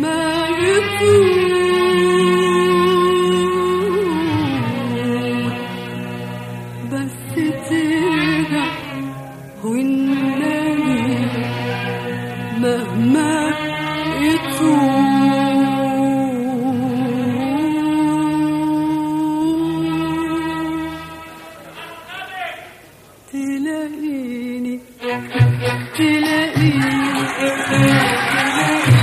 مهما يطول بس ترجع والنبي مهما يطول تلاقيني تلاقيني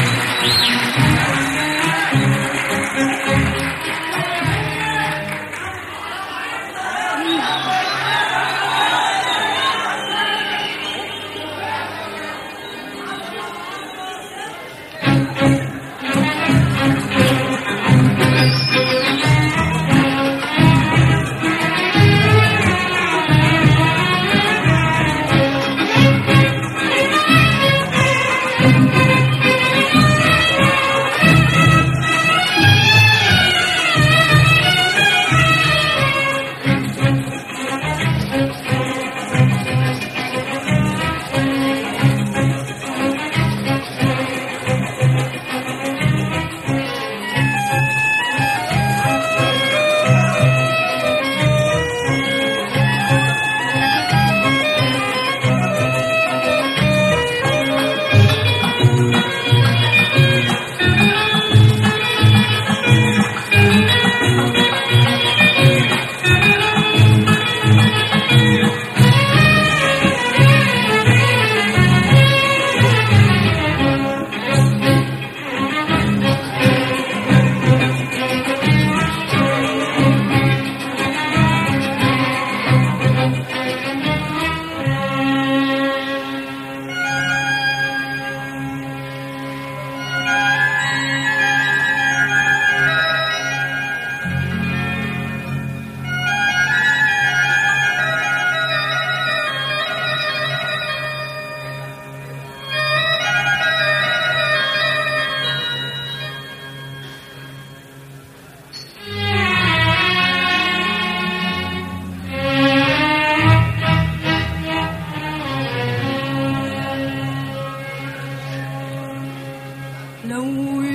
لو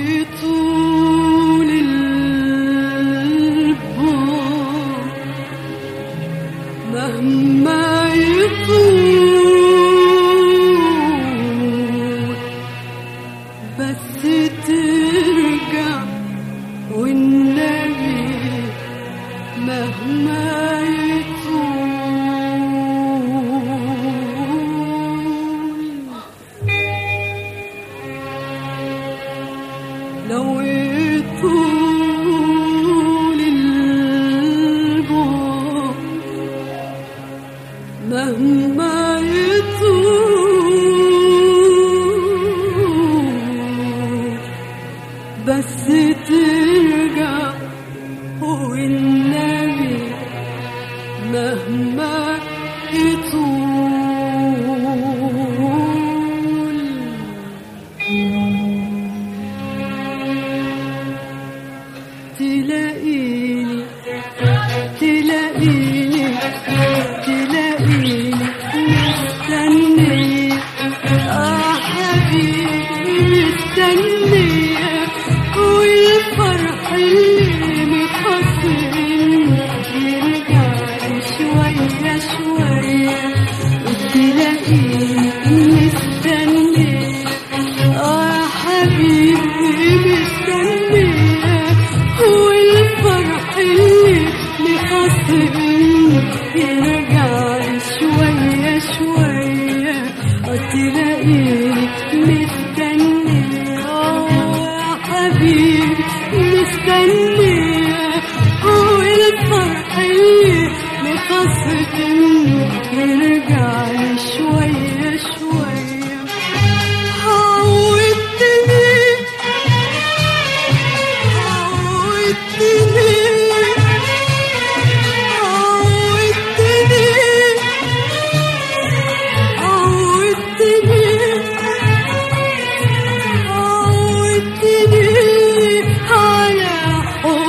يطول البعد مهما يطول بس ترجع والنبي مهما يطول لو يطول البعد مهما يطول بس ترجع والنبي مهما يطول تلاقيني تلاقيني تلاقيني مستنية آه حبيبي مستنية والفرح اللي مخصمني يرجع لي شوية شوية تلاقيني مستنية آه حبيبي مستنية والفرح اللي مخصمني يرجع لي شوية شوية تلاقيني مستنية آه حبيبي مستنية والفرح اللي مخصمني يرجع لي شوية شوية عودتني عودتني عودتني عودتني عودتني على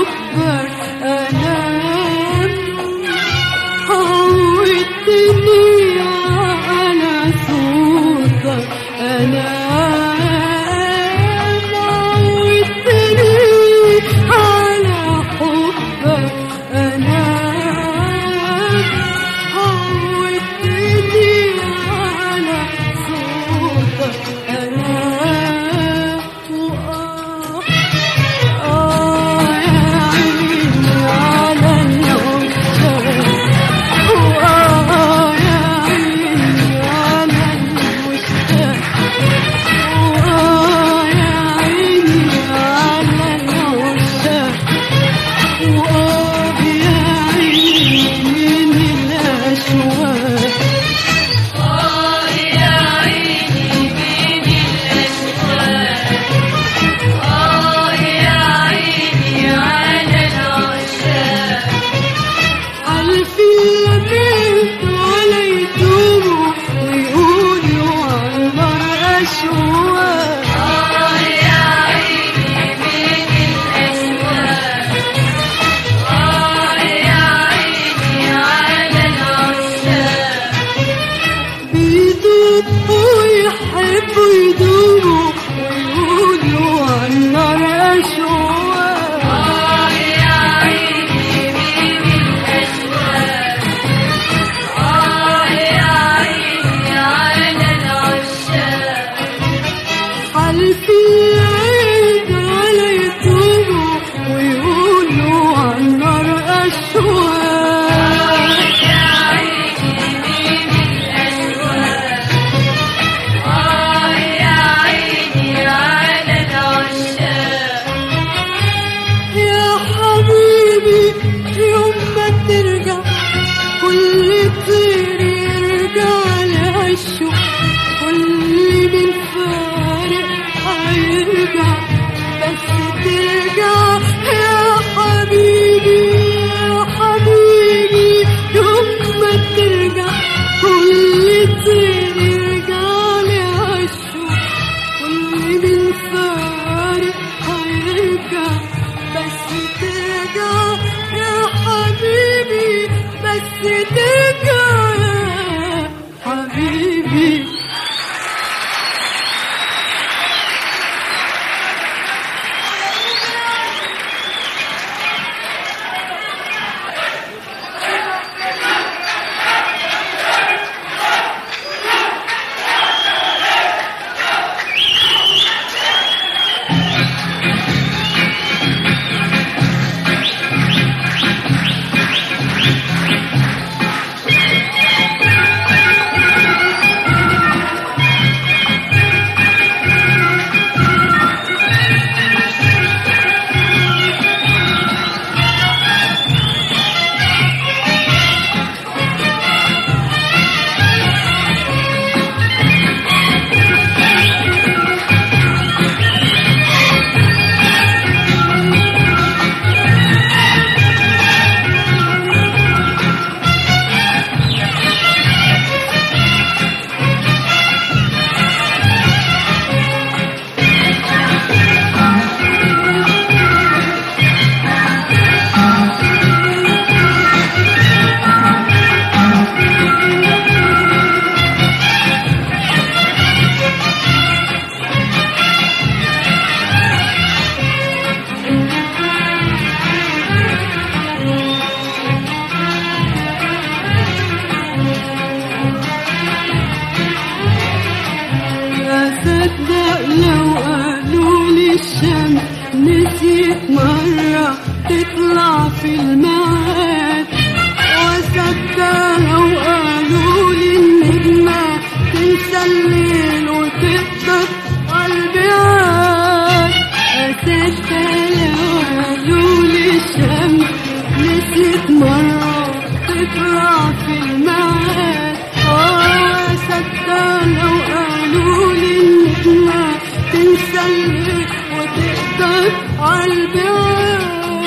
نسيت مرة تطلع في الميعاد وصدق لو قالوا لي النجمة تنسى الليل وتقدر قلبي عاد أصدق لو قالوا لي الشمس نسيت مرة تطلع في الميعاد آه صدق لو قالوا لي النجمة تنسى الليل وتقدر عالبعاد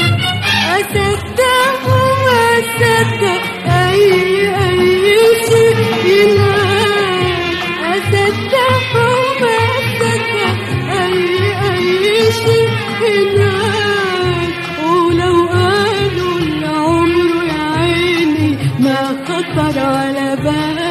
أصدق وما أصدق أي أي شيء ينال أصدق وما أصدق أي أي شيء ينال ولو قالوا العمر يا عيني ما خطر على بال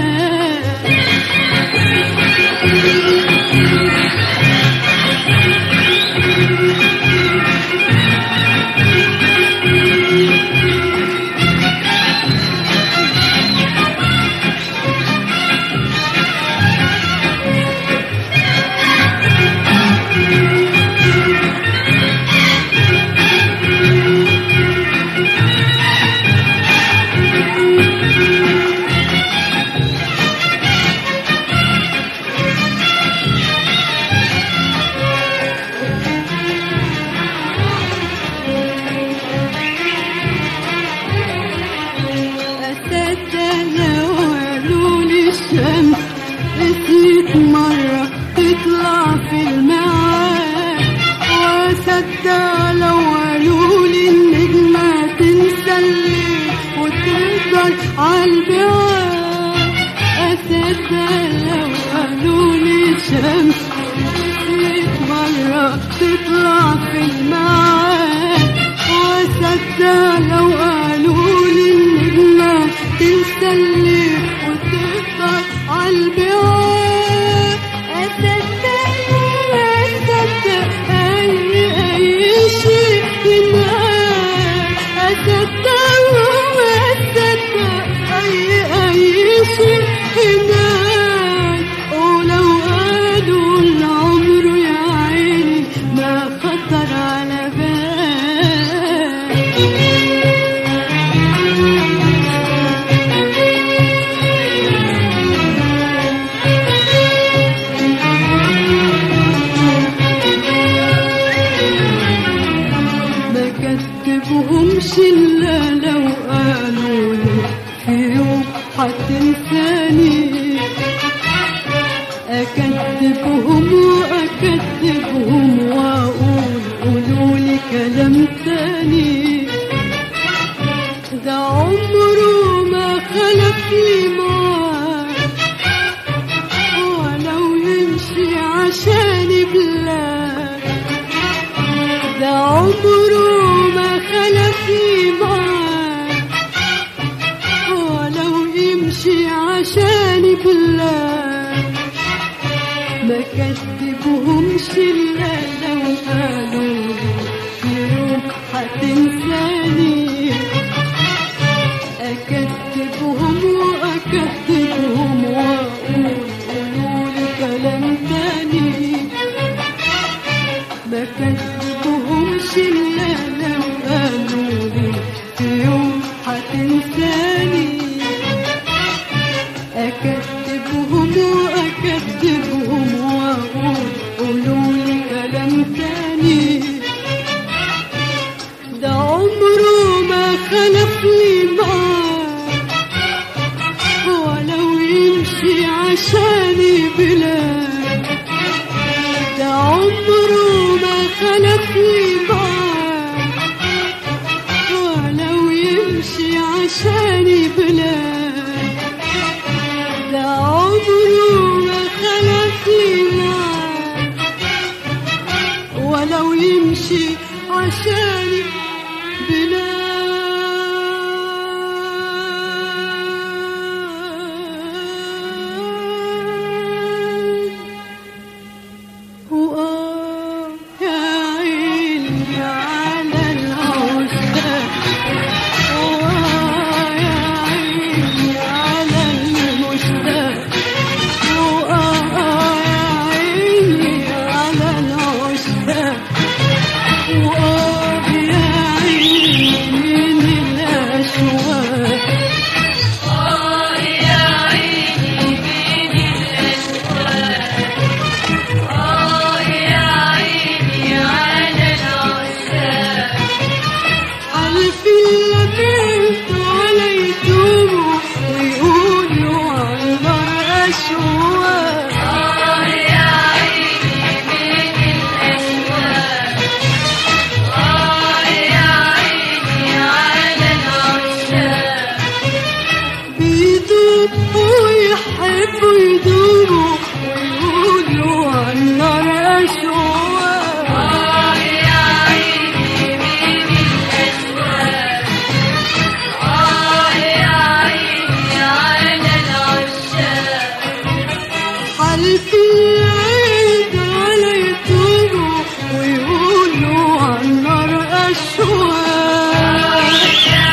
أصدق لو قالوا لي الشمس نسيت مرة تطلع في الميعاد وأصدق لو قالوا لي النجمة تنسى الليل وتفضل عالبعاد أصدق لو قالوا لي الشمس نسيت مرة تطلع في الميعاد وأصدق لو قالوا لي النجمة تنسى الليل وتفضل عالبعاد أصدق وأصدق أي أي شيء ينال أصدق وأصدق أي أي شيء ينال ولو قالوا العمر يا عيني ما خطر على بال ما كذبهمش الا لو قالوا لي في يوم هتنساني اكذبهم واكذبهم واقول قولوا لي كلام تاني ده عمره ما خلق لي معاه ولو يمشي عشاني بلاد ده عمره ما خلق لي معاه ولو يمشي عشاني بالله ما كذبهمش الا لو قالوا لي في يوم هتنساني اكذبهم واكذبهم واقول قولوا لي كلام تاني ما كذبهمش الا لو قالوا لي في يوم هتنساني اكذبهم واكذبهم واقول قولوا لي كلام تاني ده عمره ما خلق لي معاه ولو يمشي عشاني بلاد ده عمره ما خلق لي معاه ولو يمشي عشاني بلاد ده عمره ما خلق لي معاه ولو يمشي عشاني بلاد وآه يا عيني على العشاق وآه يا عيني على المشتاق وآه يا عيني على العشاق وآه يا عيني من الأشواق عارفين لبيت على يدوم ويقولوا على النار أشواق بيدوب ويحبوا يدوبوا ويقولوا على النار أشواق حلف العيد على يدوبوا ويقولوا على النار أشواق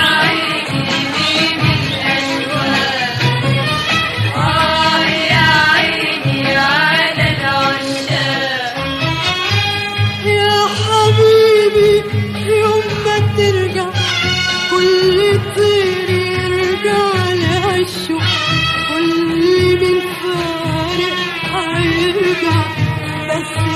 يا حبيبي يوم ما ترجع كل طير يرجع لعشه كل من فارق هيرجع بس